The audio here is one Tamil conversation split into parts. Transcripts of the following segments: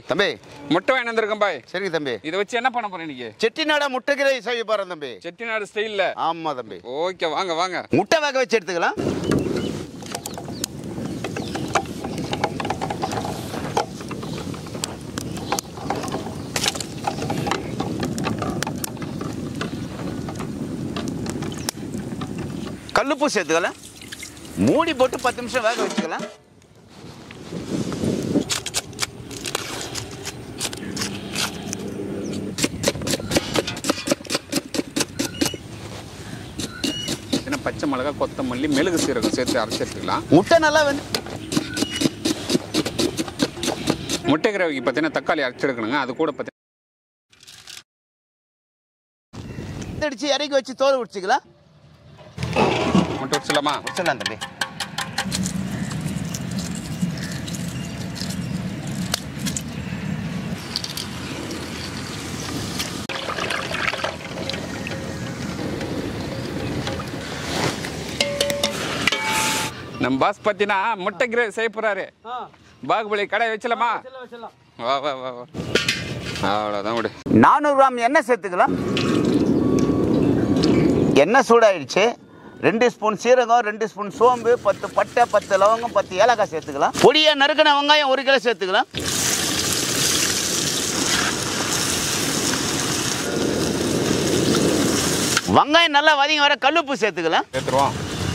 தம்பி முட்டை வாங்கி வந்திருக்கேன் பாய் சரிங்க தம்பி இதை வச்சு என்ன பண்ண போறேன் இன்னைக்கு செட்டிநாடா முட்டைக்கீரை செய்ய போறேன் தம்பி செட்டிநாடு ஸ்டைல்ல ஆமா தம்பி ஓகே வாங்க வாங்க முட்டை வேக வச்சு எடுத்துக்கலாம் கல்லுப்பு சேர்த்துக்கலாம் மூடி போட்டு பத்து நிமிஷம் வேக வச்சுக்கலாம் சின்ன பச்சை மிளகா கொத்தமல்லி மெழுகு சீரகம் சேர்த்து அரைச்சி எடுத்துக்கலாம் முட்டை நல்லா வந்து முட்டை கிரேவிக்கு பார்த்தீங்கன்னா தக்காளி அரைச்சி எடுக்கணுங்க அது கூட பார்த்தீங்கன்னா அடிச்சு இறக்கி வச்சு தோல் உடிச்சுக்கலாம் முட்டை வச்சிடலாமா வச்சிடலாம் தம்பி நம்ம பாஸ் பார்த்தீங்கன்னா முட்டை கிரேவி செய்ய போறாரு பாகுபலி கடை வச்சலாமா வா வா வா வா அவ்வளோதான் விடு நானூறு கிராம் எண்ணெய் சேர்த்துக்கலாம் எண்ணெய் சூடாயிடுச்சு ரெண்டு ஸ்பூன் சீரகம் ரெண்டு ஸ்பூன் சோம்பு பத்து பட்டை பத்து லவங்கம் பத்து ஏலக்காய் சேர்த்துக்கலாம் பொடியா நறுக்கின வெங்காயம் ஒரு கிலோ சேர்த்துக்கலாம் வெங்காயம் நல்லா வதங்கி வர கல்லுப்பு சேர்த்துக்கலாம் சேர்த்துருவோம்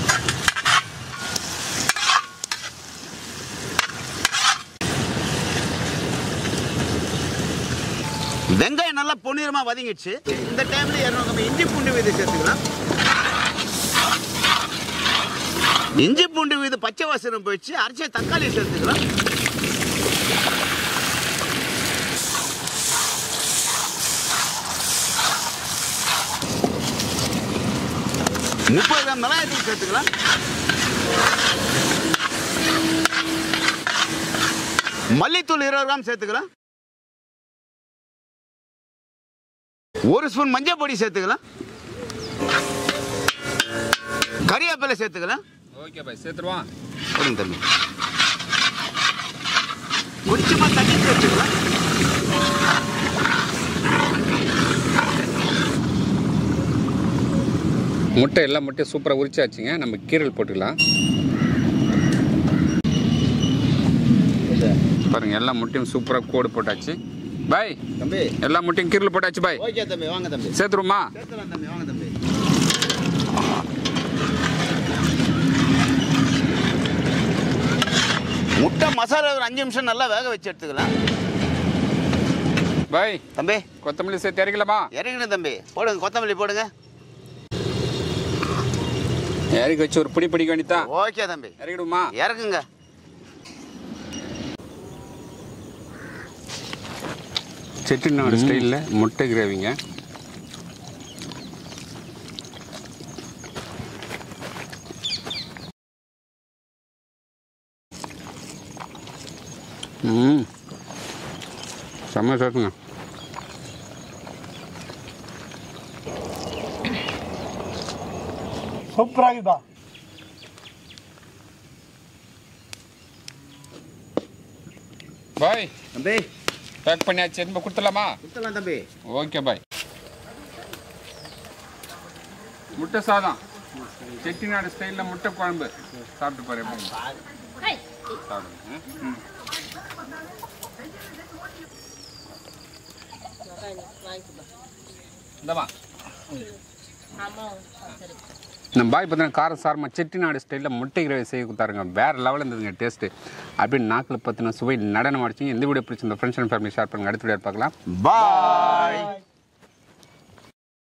வெங்காயம் நல்லா பொன்னிறமா வதங்கிடுச்சு இந்த டைம்ல இரநூறு நம்ம இஞ்சி பூண்டு விதை சேர்த்துக்கலாம் இஞ்சி பூண்டு விதை பச்சை வாசனம் போயிடுச்சு அரைச்ச தக்காளி சேர்த்துக்கலாம் முப்பது கிராம் மிளகாய்த்தூள் சேர்த்துக்கலாம் மல்லித்தூள் இருபது கிராம் சேர்த்துக்கலாம் ஒரு ஸ்பூன் மஞ்சள் பொடி சேர்த்துக்கலாம் கறிவேப்பிலை சேர்த்துக்கலாம் ஓகே பாய் சேர்த்துருவோம் கொடுங்க தம்பி கொஞ்சமா தண்ணி சேர்த்துக்கலாம் முட்டை எல்லா முட்டையும் சூப்பராக உரிச்சாச்சுங்க நம்ம கீரல் போட்டுக்கலாம் பாருங்க எல்லா முட்டையும் சூப்பராக கோடு போட்டாச்சு பாய் தம்பி எல்லா முட்டையும் கீரல் போட்டாச்சு பாய் ஓகே தம்பி வாங்க தம்பி சேர்த்துருமா சேர்த்துலாம் தம்பி வாங்க தம்பி முட்டை மசாலா ஒரு அஞ்சு நிமிஷம் நல்லா வேக வச்சு எடுத்துக்கலாம் பாய் தம்பி கொத்தமல்லி சேர்த்து இறக்கலாமா இறங்கிடும் தம்பி போடுங்க கொத்தமல்லி போடுங்க இறக்கி வச்சு ஒரு பிடி பிடிக்க வேண்டியதான் ஓகே தம்பி இறக்கிடுமா இறக்குங்க செட்டிநாடு ஸ்டைலில் முட்டை கிரேவிங்க ம் செம்ம சாப்பிடுங்க ಸೂಪರಾಗಿದ್ದ பாய் தம்பி பேக் பண்ணியாச்சு திரும்ப கொடுத்துடலாமா கொடுத்துடலாம் தம்பி ஓகே பாய் முட்டை சாதம் செட்டிநாடு ஸ்டைலில் முட்டை குழம்பு சாப்பிட்டு பாரு எப்படி சாப்பிடுங்க ம். இந்தம்மா நம்ம பாய் பார்த்தீங்கன்னா கார சாரமாக செட்டிநாடு ஸ்டைலில் முட்டை கிரேவி செய்ய கொடுத்தாருங்க வேறு லெவலில் இருந்ததுங்க டேஸ்ட்டு அப்படின்னு நாக்கில் பார்த்தீங்கன்னா சுவை நடனம் அடிச்சிங்க இந்த வீடியோ பிடிச்சிருந்த ஃப்ரெண்ட்ஸ் அண்ட் ஃபேமிலி ஷேர் பண்ணுங்க அடுத்த வீடியோ பார்க்கலாம் பாய்